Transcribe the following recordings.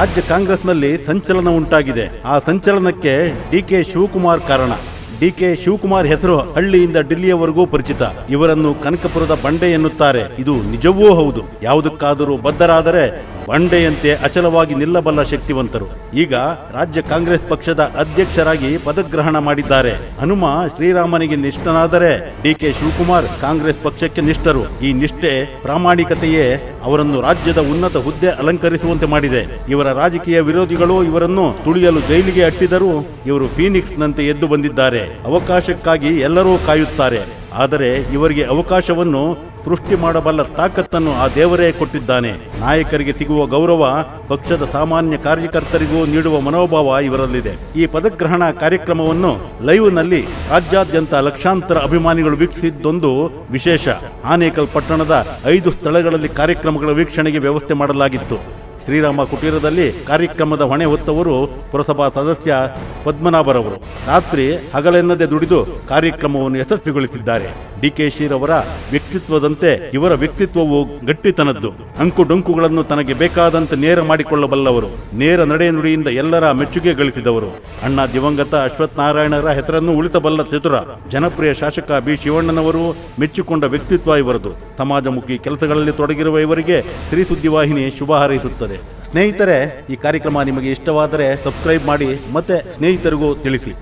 ರಾಜ್ಯ ಕಾಂಗ್ರೆಸ್ನಲ್ಲಿ ಸಂಚಲನ ಉಂಟಾಗಿದೆ ಆ ಸಂಚಲನಕ್ಕೆ ಡಿ ಕೆ ಶಿವಕುಮಾರ್ ಕಾರಣ ಡಿ ಕೆ ಶಿವಕುಮಾರ್ ಹೆಸರು ಹಳ್ಳಿಯಿಂದ ಡಿಲ್ಲಿಯವರೆಗೂ ಪರಿಚಿತ ಇವರನ್ನು ಕನಕಪುರದ ಬಂಡೆ ಎನ್ನುತ್ತಾರೆ ಇದು ನಿಜವೂ ಹೌದು ಯಾವುದಕ್ಕಾದರೂ ಬದ್ಧರಾದರೆ ಬಂಡೆಯಂತೆ ಅಚಲವಾಗಿ ನಿಲ್ಲಬಲ್ಲ ಶಕ್ತಿವಂತರು ಈಗ ರಾಜ್ಯ ಕಾಂಗ್ರೆಸ್ ಪಕ್ಷದ ಅಧ್ಯಕ್ಷರಾಗಿ ಪದಗ್ರಹಣ ಮಾಡಿದ್ದಾರೆ ಹನುಮ ಶ್ರೀರಾಮನಿಗೆ ನಿಷ್ಠನಾದರೆ ಡಿ ಕೆ ಶಿವಕುಮಾರ್ ಕಾಂಗ್ರೆಸ್ ಪಕ್ಷಕ್ಕೆ ನಿಷ್ಠರು ಈ ನಿಷ್ಠೆ ಪ್ರಾಮಾಣಿಕತೆಯೇ ಅವರನ್ನು ರಾಜ್ಯದ ಉನ್ನತ ಹುದ್ದೆ ಅಲಂಕರಿಸುವಂತೆ ಮಾಡಿದೆ ಇವರ ರಾಜಕೀಯ ವಿರೋಧಿಗಳು ಇವರನ್ನು ತುಳಿಯಲು ಜೈಲಿಗೆ ಅಟ್ಟಿದರೂ ಇವರು ಫೀನಿಕ್ಸ್ನಂತೆ ಎದ್ದು ಬಂದಿದ್ದಾರೆ ಅವಕಾಶಕ್ಕಾಗಿ ಎಲ್ಲರೂ ಕಾಯುತ್ತಾರೆ ಆದರೆ ಇವರಿಗೆ ಅವಕಾಶವನ್ನು ಸೃಷ್ಟಿ ಮಾಡಬಲ್ಲ ತಾಕತ್ತನ್ನು ಆ ದೇವರೇ ಕೊಟ್ಟಿದ್ದಾನೆ ನಾಯಕರಿಗೆ ಸಿಗುವ ಗೌರವ ಪಕ್ಷದ ಸಾಮಾನ್ಯ ಕಾರ್ಯಕರ್ತರಿಗೂ ನೀಡುವ ಮನೋಭಾವ ಇವರಲ್ಲಿದೆ ಈ ಪದಗ್ರಹಣ ಕಾರ್ಯಕ್ರಮವನ್ನು ಲೈವ್ನಲ್ಲಿ ರಾಜ್ಯಾದ್ಯಂತ ಲಕ್ಷಾಂತರ ಅಭಿಮಾನಿಗಳು ವೀಕ್ಷಿಸಿದ್ದೊಂದು ವಿಶೇಷ ಆನೇಕಲ್ ಪಟ್ಟಣದ ಐದು ಸ್ಥಳಗಳಲ್ಲಿ ಕಾರ್ಯಕ್ರಮಗಳ ವೀಕ್ಷಣೆಗೆ ವ್ಯವಸ್ಥೆ ಮಾಡಲಾಗಿತ್ತು ಶ್ರೀರಾಮ ಕುಟೀರದಲ್ಲಿ ಕಾರ್ಯಕ್ರಮದ ಹೊಣೆ ಹೊತ್ತವರು ಪುರಸಭಾ ಸದಸ್ಯ ಪದ್ಮನಾಭರವರು ರಾತ್ರಿ ಹಗಲೆನ್ನದೆ ದುಡಿದು ಕಾರ್ಯಕ್ರಮವನ್ನು ಯಶಸ್ವಿಗೊಳಿಸಿದ್ದಾರೆ ಡಿಕೆ ರವರ ವ್ಯಕ್ತಿತ್ವದಂತೆ ಇವರ ವ್ಯಕ್ತಿತ್ವವು ಗಟ್ಟಿತನದ್ದು ಅಂಕು ಡೊಂಕುಗಳನ್ನು ತನಗೆ ಬೇಕಾದಂತೆ ನೇರ ಮಾಡಿಕೊಳ್ಳಬಲ್ಲವರು ನೇರ ನಡೆ ನುಡಿಯಿಂದ ಎಲ್ಲರ ಮೆಚ್ಚುಗೆ ಗಳಿಸಿದವರು ಅಣ್ಣ ದಿವಂಗತ ಅಶ್ವಥ್ ನಾರಾಯಣರ ಹೆಸರನ್ನು ಉಳಿಸಬಲ್ಲ ಚತುರ ಜನಪ್ರಿಯ ಶಾಸಕ ಬಿ ಶಿವಣ್ಣನವರು ಮೆಚ್ಚಿಕೊಂಡ ವ್ಯಕ್ತಿತ್ವ ಇವರದು ಸಮಾಜಮುಖಿ ಕೆಲಸಗಳಲ್ಲಿ ತೊಡಗಿರುವ ಇವರಿಗೆ ಶ್ರೀ ಸುದ್ದಿವಾಹಿನಿ ಶುಭ ಹಾರೈಸುತ್ತದೆ ಸ್ನೇಹಿತರೆ ಈ ಕಾರ್ಯಕ್ರಮ ನಿಮಗೆ ಇಷ್ಟವಾದರೆ ಸಬ್ಸ್ಕ್ರೈಬ್ ಮಾಡಿ ಮತ್ತೆ ಸ್ನೇಹಿತರಿಗೂ ತಿಳಿಸಿ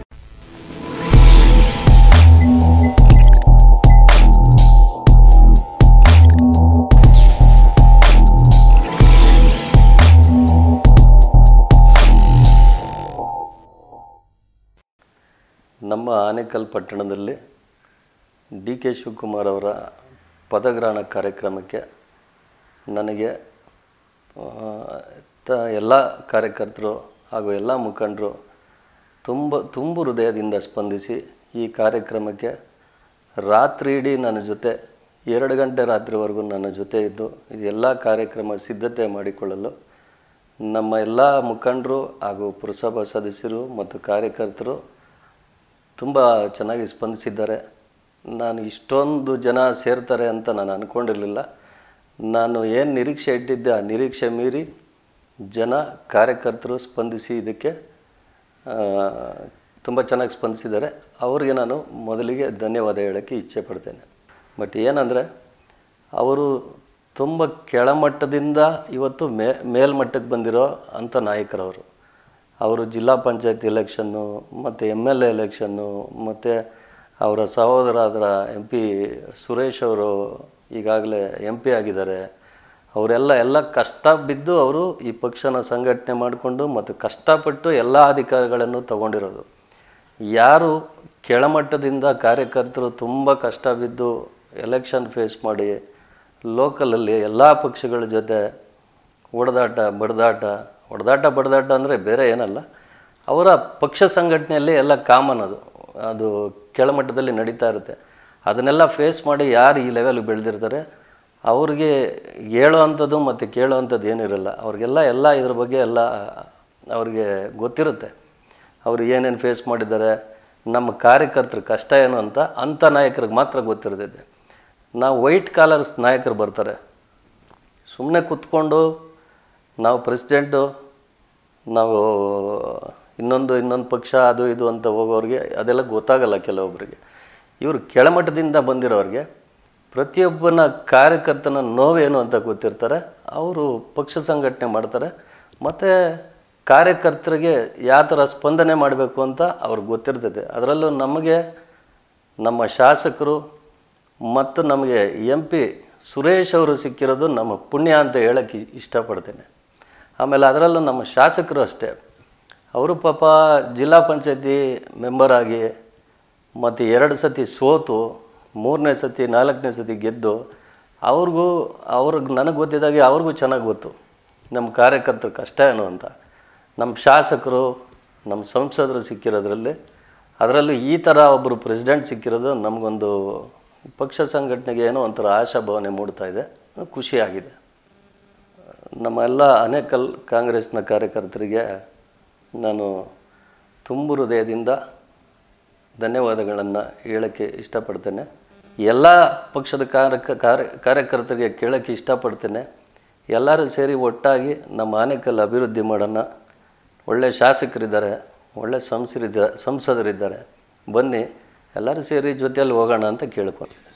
ನಮ್ಮ ಆನೇಕಲ್ ಪಟ್ಟಣದಲ್ಲಿ ಡಿ ಕೆ ಶಿವಕುಮಾರ್ ಅವರ ಪದಗ್ರಹಣ ಕಾರ್ಯಕ್ರಮಕ್ಕೆ ನನಗೆ ಆ, ತ ಎಲ್ಲ ಕಾರ್ಯಕರ್ತರು ಹಾಗೂ ಎಲ್ಲ ಮುಖಂಡರು ತುಂಬ ತುಂಬ ಹೃದಯದಿಂದ ಸ್ಪಂದಿಸಿ ಈ ಕಾರ್ಯಕ್ರಮಕ್ಕೆ ರಾತ್ರಿ ಇಡೀ ನನ್ನ ಜೊತೆ ಎರಡು ಗಂಟೆ ರಾತ್ರಿವರೆಗೂ ನನ್ನ ಜೊತೆ ಇದ್ದು ಇದೆಲ್ಲ ಕಾರ್ಯಕ್ರಮ ಸಿದ್ಧತೆ ಮಾಡಿಕೊಳ್ಳಲು ನಮ್ಮ ಎಲ್ಲ ಮುಖಂಡರು ಹಾಗೂ ಪುರಸಭಾ ಸದಸ್ಯರು ಮತ್ತು ಕಾರ್ಯಕರ್ತರು ತುಂಬ ಚೆನ್ನಾಗಿ ಸ್ಪಂದಿಸಿದ್ದಾರೆ ನಾನು ಇಷ್ಟೊಂದು ಜನ ಸೇರ್ತಾರೆ ಅಂತ ನಾನು ಅಂದ್ಕೊಂಡಿರಲಿಲ್ಲ ನಾನು ಏನು ನಿರೀಕ್ಷೆ ಇಟ್ಟಿದ್ದೆ ಆ ನಿರೀಕ್ಷೆ ಮೀರಿ ಜನ ಕಾರ್ಯಕರ್ತರು ಸ್ಪಂದಿಸಿ ಇದಕ್ಕೆ ತುಂಬ ಚೆನ್ನಾಗಿ ಸ್ಪಂದಿಸಿದ್ದಾರೆ ಅವರಿಗೆ ನಾನು ಮೊದಲಿಗೆ ಧನ್ಯವಾದ ಹೇಳೋಕ್ಕೆ ಇಚ್ಛೆ ಪಡ್ತೇನೆ ಬಟ್ ಏನಂದರೆ ಅವರು ತುಂಬ ಕೆಳಮಟ್ಟದಿಂದ ಇವತ್ತು ಮೇ ಮೇಲ್ಮಟ್ಟಕ್ಕೆ ಬಂದಿರೋ ಅಂಥ ನಾಯಕರವರು ಅವರು ಜಿಲ್ಲಾ ಪಂಚಾಯತ್ ಎಲೆಕ್ಷನ್ನು ಮತ್ತು ಎಮ್ ಎಲ್ ಎ ಎಲೆಕ್ಷನ್ನು ಮತ್ತು ಅವರ ಸಹೋದರಾದರ ಎಂ ಪಿ ಸುರೇಶ್ ಅವರು ಈಗಾಗಲೇ ಎಂ ಪಿ ಆಗಿದ್ದಾರೆ ಅವರೆಲ್ಲ ಎಲ್ಲ ಕಷ್ಟ ಬಿದ್ದು ಅವರು ಈ ಪಕ್ಷನ ಸಂಘಟನೆ ಮಾಡಿಕೊಂಡು ಮತ್ತು ಕಷ್ಟಪಟ್ಟು ಎಲ್ಲ ಅಧಿಕಾರಗಳನ್ನು ತಗೊಂಡಿರೋದು ಯಾರು ಕೆಳಮಟ್ಟದಿಂದ ಕಾರ್ಯಕರ್ತರು ತುಂಬ ಕಷ್ಟ ಬಿದ್ದು ಎಲೆಕ್ಷನ್ ಫೇಸ್ ಮಾಡಿ ಲೋಕಲಲ್ಲಿ ಎಲ್ಲ ಪಕ್ಷಗಳ ಜೊತೆ ಹೊಡೆದಾಟ ಬಡ್ದಾಟ ಹೊಡೆದಾಟ ಬಡ್ದಾಟ ಅಂದರೆ ಬೇರೆ ಏನಲ್ಲ ಅವರ ಪಕ್ಷ ಸಂಘಟನೆಯಲ್ಲಿ ಎಲ್ಲ ಕಾಮನ್ ಅದು ಅದು ಕೆಳಮಟ್ಟದಲ್ಲಿ ನಡೀತಾ ಇರುತ್ತೆ ಅದನ್ನೆಲ್ಲ ಫೇಸ್ ಮಾಡಿ ಯಾರು ಈ ಲೆವೆಲ್ಗೆ ಬೆಳೆದಿರ್ತಾರೆ ಅವ್ರಿಗೆ ಹೇಳೋ ಅಂಥದ್ದು ಮತ್ತು ಕೇಳೋ ಅಂಥದ್ದು ಏನಿರಲ್ಲ ಅವ್ರಿಗೆಲ್ಲ ಎಲ್ಲ ಇದ್ರ ಬಗ್ಗೆ ಎಲ್ಲ ಅವ್ರಿಗೆ ಗೊತ್ತಿರುತ್ತೆ ಅವರು ಏನೇನು ಫೇಸ್ ಮಾಡಿದ್ದಾರೆ ನಮ್ಮ ಕಾರ್ಯಕರ್ತರ ಕಷ್ಟ ಏನು ಅಂತ ಅಂಥ ನಾಯಕರಿಗೆ ಮಾತ್ರ ಗೊತ್ತಿರ್ತೈತೆ ನಾವು ವೈಟ್ ಕಾಲರ್ಸ್ ನಾಯಕರು ಬರ್ತಾರೆ ಸುಮ್ಮನೆ ಕೂತ್ಕೊಂಡು ನಾವು ಪ್ರೆಸಿಡೆಂಟು ನಾವು ಇನ್ನೊಂದು ಇನ್ನೊಂದು ಪಕ್ಷ ಅದು ಇದು ಅಂತ ಹೋಗೋರಿಗೆ ಅದೆಲ್ಲ ಗೊತ್ತಾಗಲ್ಲ ಕೆಲವೊಬ್ಬರಿಗೆ ಇವರು ಕೆಳಮಟ್ಟದಿಂದ ಬಂದಿರೋರಿಗೆ ಪ್ರತಿಯೊಬ್ಬನ ಕಾರ್ಯಕರ್ತನ ನೋವೇನು ಅಂತ ಗೊತ್ತಿರ್ತಾರೆ ಅವರು ಪಕ್ಷ ಸಂಘಟನೆ ಮಾಡ್ತಾರೆ ಮತ್ತು ಕಾರ್ಯಕರ್ತರಿಗೆ ಯಾವ ಥರ ಸ್ಪಂದನೆ ಮಾಡಬೇಕು ಅಂತ ಅವ್ರಿಗೆ ಗೊತ್ತಿರ್ತೈತೆ ಅದರಲ್ಲೂ ನಮಗೆ ನಮ್ಮ ಶಾಸಕರು ಮತ್ತು ನಮಗೆ ಎಂ ಪಿ ಸುರೇಶ್ ಅವರು ಸಿಕ್ಕಿರೋದು ನಮ್ಮ ಪುಣ್ಯ ಅಂತ ಹೇಳೋಕ್ಕೆ ಇಷ್ಟಪಡ್ತೇನೆ ಆಮೇಲೆ ಅದರಲ್ಲೂ ನಮ್ಮ ಶಾಸಕರು ಅಷ್ಟೇ ಅವರು ಪಾಪ ಜಿಲ್ಲಾ ಪಂಚಾಯತಿ ಮೆಂಬರ್ ಆಗಿ ಮತ್ತು ಎರಡು ಸತಿ ಸೋತು ಮೂರನೇ ಸತಿ ನಾಲ್ಕನೇ ಸತಿ ಗೆದ್ದು ಅವ್ರಿಗೂ ಅವ್ರಿಗೆ ನನಗೆ ಗೊತ್ತಿದ್ದಾಗೆ ಅವ್ರಿಗೂ ಚೆನ್ನಾಗಿ ಗೊತ್ತು ನಮ್ಮ ಕಾರ್ಯಕರ್ತರ ಕಷ್ಟ ಏನು ಅಂತ ನಮ್ಮ ಶಾಸಕರು ನಮ್ಮ ಸಂಸದರು ಸಿಕ್ಕಿರೋದ್ರಲ್ಲಿ ಅದರಲ್ಲೂ ಈ ಥರ ಒಬ್ಬರು ಪ್ರೆಸಿಡೆಂಟ್ ಸಿಕ್ಕಿರೋದು ನಮಗೊಂದು ಪಕ್ಷ ಸಂಘಟನೆಗೆ ಏನೋ ಒಂಥರ ಆಶಾಭಾವನೆ ಮೂಡ್ತಾ ಇದೆ ಖುಷಿಯಾಗಿದೆ ನಮ್ಮ ಎಲ್ಲ ಅನೇಕಲ್ ಕಾಂಗ್ರೆಸ್ನ ಕಾರ್ಯಕರ್ತರಿಗೆ ನಾನು ತುಂಬು ಹೃದಯದಿಂದ ಧನ್ಯವಾದಗಳನ್ನು ಹೇಳೋಕ್ಕೆ ಇಷ್ಟಪಡ್ತೇನೆ ಎಲ್ಲ ಪಕ್ಷದ ಕಾರ್ಯ ಕಾರ್ಯ ಕಾರ್ಯಕರ್ತರಿಗೆ ಕೇಳೋಕ್ಕೆ ಇಷ್ಟಪಡ್ತೇನೆ ಎಲ್ಲರೂ ಸೇರಿ ಒಟ್ಟಾಗಿ ನಮ್ಮ ಆನೇಕಲ್ ಅಭಿವೃದ್ಧಿ ಮಾಡೋಣ ಒಳ್ಳೆ ಶಾಸಕರಿದ್ದಾರೆ ಒಳ್ಳೆ ಸಂಸರಿದ್ದಾರೆ ಸಂಸದರಿದ್ದಾರೆ ಬನ್ನಿ ಎಲ್ಲರೂ ಸೇರಿ ಜೊತೆಯಲ್ಲಿ ಹೋಗೋಣ ಅಂತ ಕೇಳ್ಕೊಂಡು